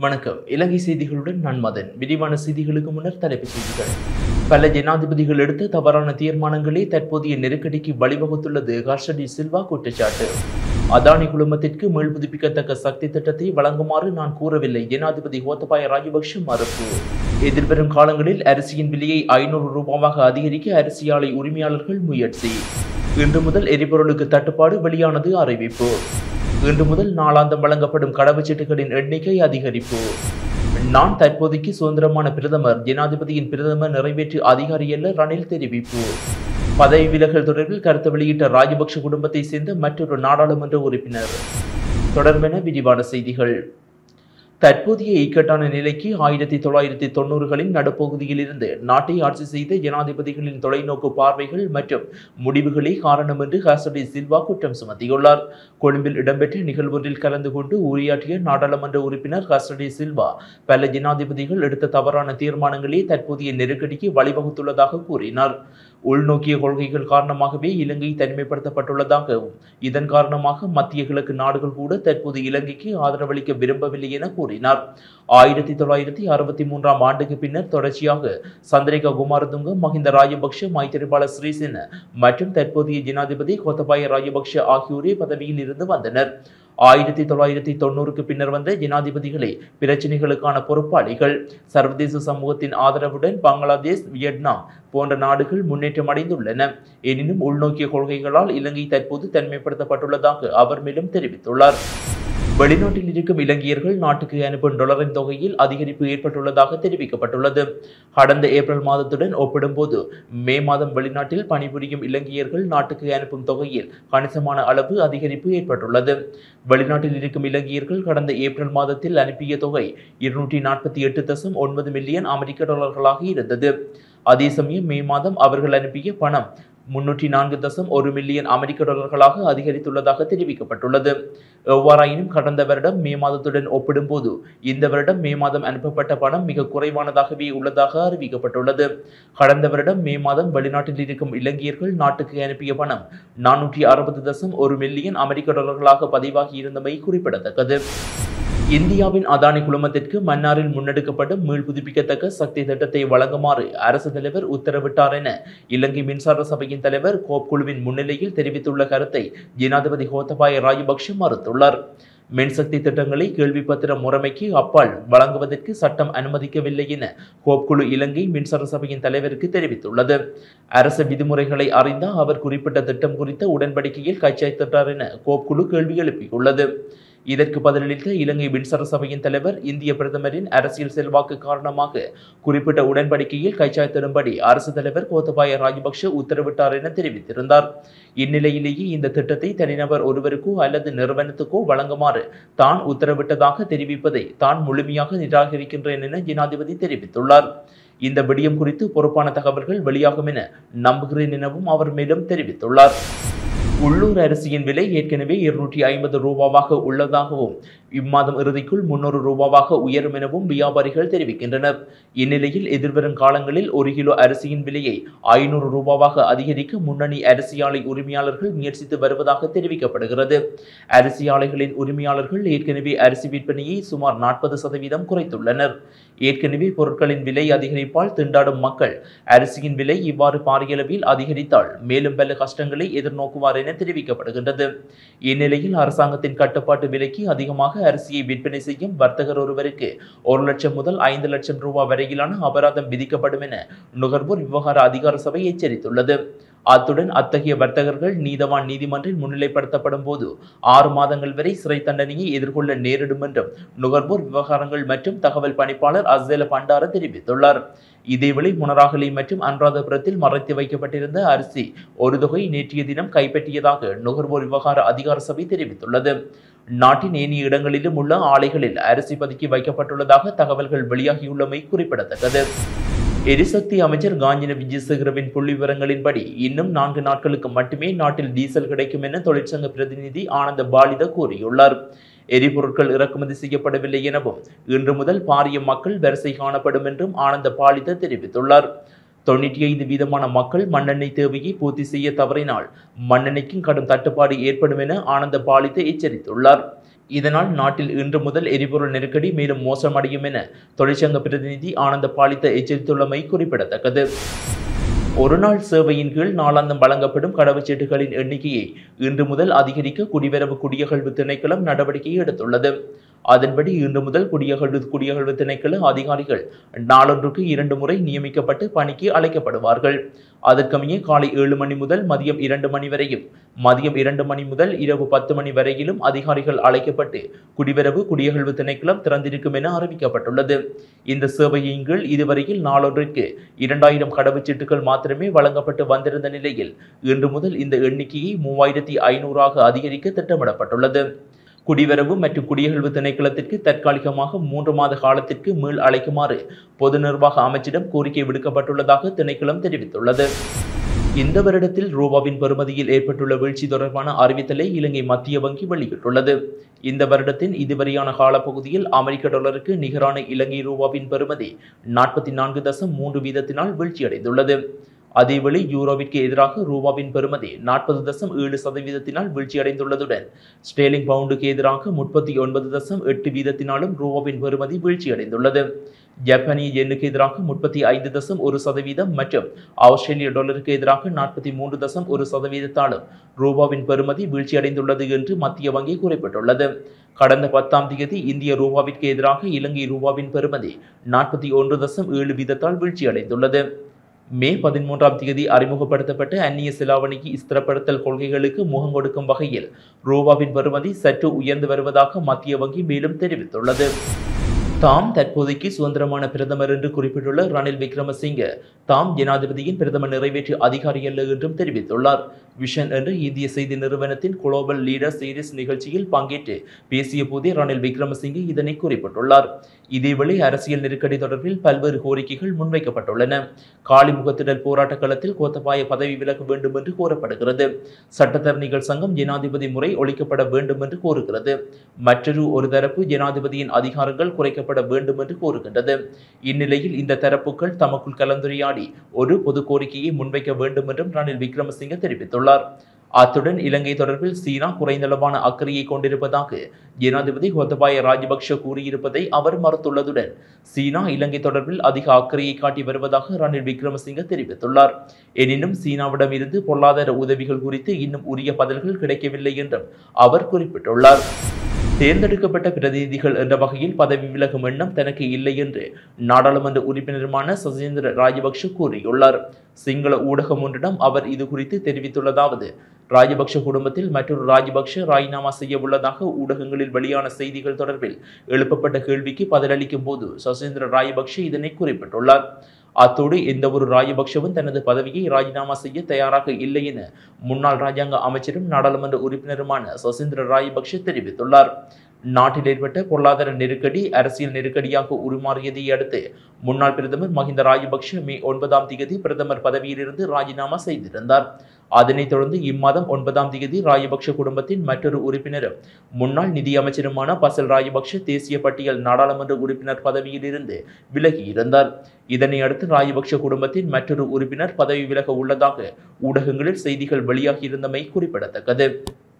வணக்கம் இலங்கை செய்திகளுடன் நான் மதன் விரிவான செய்திகளுக்கு முன்னர் தலைப்புச் செய்திகள் பல ஜனாதிபதிகள் எடுத்த தவறான தீர்மானங்களே தற்போதைய நெருக்கடிக்கு வழிவகுத்துள்ளது ஹர்ஷடி சில்வா குற்றச்சாட்டு அதானி குழுமத்திற்கு மீள் புதுப்பிக்கத்தக்க சக்தி திட்டத்தை வழங்குமாறு நான் கூறவில்லை ஜனாதிபதி கோத்தபாய ராஜபக்ஷ மறுப்பு எதிர்வரும் காலங்களில் அரிசியின் விலையை ஐநூறு ரூபாவாக அதிகரிக்க அரிசி ஆலை உரிமையாளர்கள் முயற்சி இன்று முதல் எரிபொருளுக்கு தட்டுப்பாடு வெளியானது அறிவிப்பு இன்று முதல் நாளாந்தம் வழங்கப்படும் கடவுச்சீட்டுகளின் எண்ணிக்கை அதிகரிப்பு நான் தற்போதைக்கு சுதந்திரமான பிரதமர் ஜனாதிபதியின் பிரதமர் நிறைவேற்று அதிகாரி அல்ல ரணில் தெரிவிப்பு பதவி விலகல் தொடர்பில் கருத்து வெளியிட்ட ராஜபக்ஷ குடும்பத்தை சேர்ந்த மற்றொரு நாடாளுமன்ற உறுப்பினர் தொடர்பென விரிவான செய்திகள் தற்போதைய இக்கட்டான நிலைக்கு ஆயிரத்தி தொள்ளாயிரத்தி தொண்ணூறுகளின் நடுப்பகுதியில் இருந்து நாட்டை ஆட்சி செய்த ஜனாதிபதிகளின் தொலைநோக்கு பார்வைகள் மற்றும் முடிவுகளே காரணம் என்று ஹாசடி சில்வா குற்றம் சுமத்தியுள்ளார் கொழும்பில் இடம்பெற்ற நிகழ்வொன்றில் கலந்து கொண்டு உரையாற்றிய நாடாளுமன்ற உறுப்பினர் ஹாசடி சில்வா பல ஜனாதிபதிகள் எடுத்த தவறான தீர்மானங்களே தற்போதைய நெருக்கடிக்கு வழிவகுத்துள்ளதாக கூறினார் உள்நோக்கிய கொள்கைகள் காரணமாகவே இலங்கை தனிமைப்படுத்தப்பட்டுள்ளதாகவும் இதன் காரணமாக மத்திய கிழக்கு நாடுகள் கூட தற்போது இலங்கைக்கு ஆதரவளிக்க விரும்பவில்லை என கூறினார் ஆயிரத்தி தொள்ளாயிரத்தி அறுபத்தி மூன்றாம் ஆண்டுக்கு பின்னர் தொடர்ச்சியாக சந்திரிகா குமாரதுங்க மஹிந்த ராஜபக்ஷ மைத்திரிபால சிறிசேன மற்றும் தற்போதைய ஜனாதிபதி கோத்தபாய ராஜபக்ஷ ஆகியோரே பதவியில் இருந்து வந்தனர் ஆயிரத்தி தொள்ளாயிரத்தி தொண்ணூறுக்கு பின்னர் வந்த ஜனாதிபதிகளே பிரச்சினைகளுக்கான பொறுப்பாளிகள் சர்வதேச சமூகத்தின் ஆதரவுடன் பங்களாதேஷ் வியட்நாம் போன்ற நாடுகள் முன்னேற்றம் அடைந்துள்ளன எனினும் உள்நோக்கிய கொள்கைகளால் இலங்கை தற்போது தனிமைப்படுத்தப்பட்டுள்ளதாக அவர் மேலும் தெரிவித்துள்ளார் வெளிநாட்டில் இருக்கும் இலங்கையர்கள் நாட்டுக்கு அனுப்பும் டாலரின் தொகையில் அதிகரிப்பு ஏற்பட்டுள்ளதாக தெரிவிக்கப்பட்டுள்ளது கடந்த ஏப்ரல் மாதத்துடன் ஒப்பிடும்போது மே மாதம் வெளிநாட்டில் பணிபுரியும் இலங்கையர்கள் நாட்டுக்கு அனுப்பும் தொகையில் கணிசமான அளவு அதிகரிப்பு ஏற்பட்டுள்ளது வெளிநாட்டில் இருக்கும் இலங்கையர்கள் கடந்த ஏப்ரல் மாதத்தில் அனுப்பிய தொகை இருநூற்றி நாற்பத்தி எட்டு தசம் ஒன்பது மில்லியன் அமெரிக்க டாலர்களாக இருந்தது அதே சமயம் மே மாதம் அவர்கள் அனுப்பிய பணம் முன்னூற்றி நான்கு தசம் ஒரு மில்லியன் அமெரிக்க டாலர்களாக அதிகரித்துள்ளதாக தெரிவிக்கப்பட்டுள்ளது எவ்வாறாயினும் கடந்த வருடம் மே மாதத்துடன் ஒப்பிடும்போது இந்த வருடம் மே மாதம் அனுப்பப்பட்ட பணம் மிக குறைவானதாகவே உள்ளதாக அறிவிக்கப்பட்டுள்ளது கடந்த வருடம் மே மாதம் வெளிநாட்டில் இருக்கும் இலங்கையர்கள் நாட்டுக்கு அனுப்பிய பணம் நானூற்றி அறுபது தசம் ஒரு மில்லியன் அமெரிக்க டாலர்களாக பதிவாகி இருந்தமை குறிப்பிடத்தக்கது இந்தியாவின் அதானி குழுமத்திற்கு மன்னாரில் முன்னெடுக்கப்பட்ட மீள் புதுப்பிக்கத்தக்க சக்தி திட்டத்தை வழங்குமாறு அரசு தலைவர் உத்தரவிட்டார் என இலங்கை மின்சார சபையின் தலைவர் கோப் குழுவின் முன்னிலையில் தெரிவித்துள்ள கருத்தை ஜனாதிபதி கோத்தபாய ராஜபக்ஷ மறுத்துள்ளார் மின்சக்தி திட்டங்களை கேள்வி பத்திர முறைமைக்கு அப்பால் வழங்குவதற்கு சட்டம் அனுமதிக்கவில்லை என கோப்குழு இலங்கை மின்சார சபையின் தலைவருக்கு தெரிவித்துள்ளது அரசு விதிமுறைகளை அறிந்த அவர் குறிப்பிட்ட திட்டம் குறித்த உடன்படிக்கையில் கைச்சாத்திட்டார் என கோப்குழு கேள்வி எழுப்பியுள்ளது இதற்கு பதிலளித்த இலங்கை மின்சார சபையின் தலைவர் இந்திய பிரதமரின் அரசியல் செல்வாக்கு காரணமாக குறிப்பிட்ட உடன்படிக்கையில் கைச்சாத்திடும்படி அரசு தலைவர் கோத்தபாய ராஜபக்ஷ உத்தரவிட்டார் என தெரிவித்திருந்தார் இந்நிலையிலேயே இந்த திட்டத்தை தனிநபர் ஒருவருக்கோ அல்லது நிறுவனத்துக்கோ வழங்குமாறு தான் உத்தரவிட்டதாக தெரிவிப்பதை தான் முழுமையாக நிராகரிக்கின்றேன் என ஜனாதிபதி தெரிவித்துள்ளார் இந்த விடயம் குறித்து பொறுப்பான தகவல்கள் வெளியாகும் என நம்புகிறேன் எனவும் அவர் மேலும் தெரிவித்துள்ளார் உள்ளூர் அரிசியின் விலை ஏற்கனவே இருநூற்றி ஐம்பது ரூபாவாக உள்ளதாகவும் இம்மாதம் இறுதிக்குள் முன்னூறு ரூபாவாக உயரும் எனவும் வியாபாரிகள் தெரிவிக்கின்றனர் இந்நிலையில் எதிர்வரும் காலங்களில் ஒரு கிலோ அரிசியின் விலையை ஐநூறு ரூபாவாக அதிகரிக்க முன்னணி அரிசி ஆலை உரிமையாளர்கள் முயற்சித்து வருவதாக தெரிவிக்கப்படுகிறது அரிசி ஆலைகளின் உரிமையாளர்கள் ஏற்கனவே அரிசி விற்பனையை சுமார் நாற்பது சதவீதம் குறைத்துள்ளனர் ஏற்கனவே பொருட்களின் விலை அதிகரிப்பால் திண்டாடும் மக்கள் அரிசியின் விலை இவ்வாறு பாரியளவில் அதிகரித்தால் மேலும் பல கஷ்டங்களை எதிர்நோக்குவார் என தெரிவிக்கப்படுகின்றது இந்நிலையில் அரசாங்கத்தின் கட்டுப்பாட்டு விலைக்கு அதிகமாக அரிசியை விற்பனை செய்யும் வர்த்தகர் ஒருவருக்கு ஒரு லட்சம் முதல் ஐந்து லட்சம் ரூபாய் வரையிலான அபராதம் விதிக்கப்படும் என நுகர்வோர் விவகார அதிகார சபை எச்சரித்துள்ளது அத்துடன் அத்தகைய வர்த்தகர்கள் நீதவான் நீதிமன்றில் முன்னிலைப்படுத்தப்படும் போது ஆறு மாதங்கள் வரை சிறை தண்டனையை எதிர்கொள்ள நேரிடும் என்றும் நுகர்வோர் விவகாரங்கள் மற்றும் தகவல் பணிப்பாளர் அஸ்ஸேல பண்டார தெரிவித்துள்ளார் இதேவேளை முனராகலை மற்றும் அனுராதபுரத்தில் மறைத்து வைக்கப்பட்டிருந்த அரிசி ஒரு தொகை நேற்றைய தினம் கைப்பற்றியதாக நுகர்வோர் விவகார அதிகார சபை தெரிவித்துள்ளது நாட்டின் ஏனைய இடங்களிலும் உள்ள ஆலைகளில் அரிசி பதுக்கி வைக்கப்பட்டுள்ளதாக தகவல்கள் வெளியாகியுள்ளமை குறிப்பிடத்தக்கது எரிசக்தி அமைச்சர் காஞ்சின விஜயசேகரவின் புள்ளி விவரங்களின்படி இன்னும் நான்கு நாட்களுக்கு மட்டுமே நாட்டில் டீசல் கிடைக்கும் என தொழிற்சங்க பிரதிநிதி ஆனந்த பாலித கூறியுள்ளார் எரிபொருட்கள் இறக்குமதி செய்யப்படவில்லை எனவும் இன்று முதல் பாரிய மக்கள் வரிசை காணப்படும் என்றும் ஆனந்த பாலித தெரிவித்துள்ளார் தொண்ணூற்றி ஐந்து வீதமான மக்கள் மண்ணெண்ணெய் தேவையை பூர்த்தி செய்ய தவறினால் மண்ணெண்ணெய்க்கும் கடும் தட்டுப்பாடு ஏற்படும் என ஆனந்த பாலித எச்சரித்துள்ளார் இதனால் நாட்டில் இன்று முதல் எரிபொருள் நெருக்கடி மேலும் மோசமடையும் என தொழிற்சங்க பிரதிநிதி ஆனந்த பாலித்த எச்சரித்துள்ளமை குறிப்பிடத்தக்கது ஒருநாள் சேவையின் கீழ் நாளாந்தம் வழங்கப்படும் கடவுச்சீட்டுகளின் எண்ணிக்கையை இன்று முதல் அதிகரிக்க குடிவரவு குடியகழ்வு திணைக்களம் நடவடிக்கை எடுத்துள்ளது அதன்படி இன்று முதல் குடியகழ்வு குடியகழ்வு திணைக்கள அதிகாரிகள் நாளொன்றுக்கு இரண்டு முறை நியமிக்கப்பட்டு பணிக்கு அழைக்கப்படுவார்கள் அதற்கமைய காலை ஏழு மணி முதல் மதியம் இரண்டு மணி வரையும் மதியம் இரண்டு மணி முதல் இரவு பத்து மணி வரையிலும் அதிகாரிகள் அழைக்கப்பட்டு குடிவரவு குடியகழ்வு திணைக்களம் திறந்திருக்கும் என அறிவிக்கப்பட்டுள்ளது இந்த சேவையின் கீழ் இதுவரையில் நாளொன்றிற்கு இரண்டாயிரம் கடவுச்சீட்டுகள் மாத்திரமே வழங்கப்பட்டு வந்திருந்த நிலையில் இன்று முதல் இந்த எண்ணிக்கையை மூவாயிரத்தி ஐநூறாக அதிகரிக்க திட்டமிடப்பட்டுள்ளது குடிவரவு மற்றும் குடியகழ்வு திணைக்களத்திற்கு தற்காலிகமாக மூன்று மாத காலத்திற்கு மீள் அழைக்குமாறு பொது நிர்வாக அமைச்சிடம் கோரிக்கை விடுக்கப்பட்டுள்ளதாக திணைக்களம் தெரிவித்துள்ளது இந்த வருடத்தில் ரூபாவின் பெறுமதியில் ஏற்பட்டுள்ள வீழ்ச்சி தொடர்பான அறிவித்தலை இலங்கை மத்திய வங்கி வெளியிட்டுள்ளது இந்த வருடத்தின் இதுவரையான காலப்பகுதியில் அமெரிக்க டாலருக்கு நிகரான இலங்கை ரூபாவின் பெறுமதி நாற்பத்தி நான்கு தசம் மூன்று வீதத்தினால் வீழ்ச்சியடைந்துள்ளது அதேவேளை யூரோவிற்கு எதிராக ரூபாவின் பெறுமதி நாற்பது தசம் ஏழு சதவீதத்தினால் வீழ்ச்சியடைந்துள்ளதுடன் ஸ்டேலிங் பவுண்டுக்கு எதிராக முப்பத்தி ஒன்பது தசம் எட்டு வீதத்தினாலும் ரூபாவின் பெறுமதி வீழ்ச்சியடைந்துள்ளது ஜப்பானிய எண்ணுக்கு எதிராக முப்பத்தி ஐந்து தசம் ஒரு சதவீதம் மற்றும் ஆஸ்திரேலிய டாலருக்கு எதிராக நாற்பத்தி மூன்று தசம் ஒரு சதவீதத்தாலும் ரூபாவின் பெறுமதி வீழ்ச்சியடைந்துள்ளது என்று மத்திய வங்கி குறிப்பிட்டுள்ளது கடந்த பத்தாம் தேதி இந்திய ரூபாவிற்கு எதிராக இலங்கை ரூபாவின் பெறுமதி நாற்பத்தி ஒன்று தசம் ஏழு வீதத்தால் வீழ்ச்சியடைந்துள்ளது மே பதிமூன்றாம் தேதி அறிமுகப்படுத்தப்பட்ட அந்நிய செலாவணிக்கு ஸ்திரப்படுத்தல் கொள்கைகளுக்கு முகம் கொடுக்கும் வகையில் ரூபாவின் பெறுமதி சற்று உயர்ந்து வருவதாக மத்திய வங்கி மேலும் தெரிவித்துள்ளது தாம் தற்போதைக்கு சுதந்திரமான பிரதமர் என்று குறிப்பிட்டுள்ள ரணில் விக்ரமசிங்க தாம் ஜனாதிபதியின் பிரதம நிறைவேற்று அதிகாரி அல்ல என்றும் தெரிவித்துள்ளார் விஷன் என்ற இந்திய செய்தி நிறுவனத்தின் குளோபல் லீடர் சீரிஸ் நிகழ்ச்சியில் பங்கேற்று பேசிய போதே ரணில் விக்ரமசிங்கே இதனை குறிப்பிட்டுள்ளார் இதேவேளை அரசியல் நெருக்கடி தொடர்பில் பல்வேறு கோரிக்கைகள் முன்வைக்கப்பட்டுள்ளன காலிமுகத்திடல் போராட்ட களத்தில் கோத்தபாய பதவி விலக வேண்டும் என்று கோரப்படுகிறது சட்டத்தரணிகள் சங்கம் ஜனாதிபதி முறை ஒழிக்கப்பட வேண்டும் என்று கோருகிறது மற்றொரு ஒரு தரப்பு ஜனாதிபதியின் அதிகாரங்கள் குறைக்கப்பட வேண்டும் என்று கோருகின்றது இந்நிலையில் இந்த தரப்புகள் தமக்குள் கலந்துரையாடி ஒரு பொது கோரிக்கையை முன்வைக்க வேண்டும் என்றும் ரணில் விக்ரமசிங்க தெரிவித்துள்ளார் அத்துடன் இலங்கை தொடர்பில் சீனா குறைந்தளவான அக்கறையை கொண்டிருப்பதாக ஜனாதிபதி கோத்தபாய ராஜபக்ஷ கூறியிருப்பதை அவர் மறுத்துள்ளதுடன் சீனா இலங்கை தொடர்பில் அதிக அக்கறையை காட்டி வருவதாக ரணில் விக்ரமசிங்க தெரிவித்துள்ளார் எனினும் சீனாவிடம் இருந்து பொருளாதார உதவிகள் குறித்து இன்னும் உரிய பதில்கள் கிடைக்கவில்லை என்றும் அவர் குறிப்பிட்டுள்ளார் தேர்ந்தெடுக்கப்பட்ட பிரதிநிதிகள் என்ற வகையில் பதவி விலகும் எண்ணம் தனக்கு இல்லை என்று நாடாளுமன்ற உறுப்பினருமான சசேந்திர ராஜபக்ஷ கூறியுள்ளார் சிங்கள ஊடகம் ஒன்றிடம் அவர் இது குறித்து தெரிவித்துள்ளதாவது ராஜபக்ஷ குடும்பத்தில் மற்றொரு ராஜபக்ஷ ராஜினாமா செய்ய உள்ளதாக ஊடகங்களில் வெளியான செய்திகள் தொடர்பில் எழுப்பப்பட்ட கேள்விக்கு பதிலளிக்கும் போது சசேந்திர ராஜபக்ஷ இதனை குறிப்பிட்டுள்ளார் அத்தோடு எந்த ஒரு ராஜபக்ஷவும் தனது பதவியை ராஜினாமா செய்ய தயாராக இல்லை என முன்னாள் ராஜாங்க அமைச்சரும் நாடாளுமன்ற உறுப்பினருமான சசீந்திர ராஜபக்ஷ தெரிவித்துள்ளார் நாட்டில் ஏற்பட்ட பொருளாதார நெருக்கடி அரசியல் நெருக்கடியாக உருமாறியதை அடுத்து முன்னாள் பிரதமர் மஹிந்த ராஜபக்ஷ மே ஒன்பதாம் தேதி பிரதமர் பதவியிலிருந்து ராஜினாமா செய்திருந்தார் அதனைத் தொடர்ந்து இம்மாதம் ஒன்பதாம் தேதி ராஜபக்ஷ குடும்பத்தின் மற்றொரு உறுப்பினரும் முன்னாள் நிதியமைச்சருமான பசல் ராஜபக்ஷ தேசிய பட்டியல் நாடாளுமன்ற உறுப்பினர் பதவியிலிருந்து விலகியிருந்தார் இதனை அடுத்து ராஜபக்ஷ குடும்பத்தின் மற்றொரு உறுப்பினர் பதவி விலக உள்ளதாக ஊடகங்களில் செய்திகள் வெளியாகியிருந்தமை குறிப்பிடத்தக்கது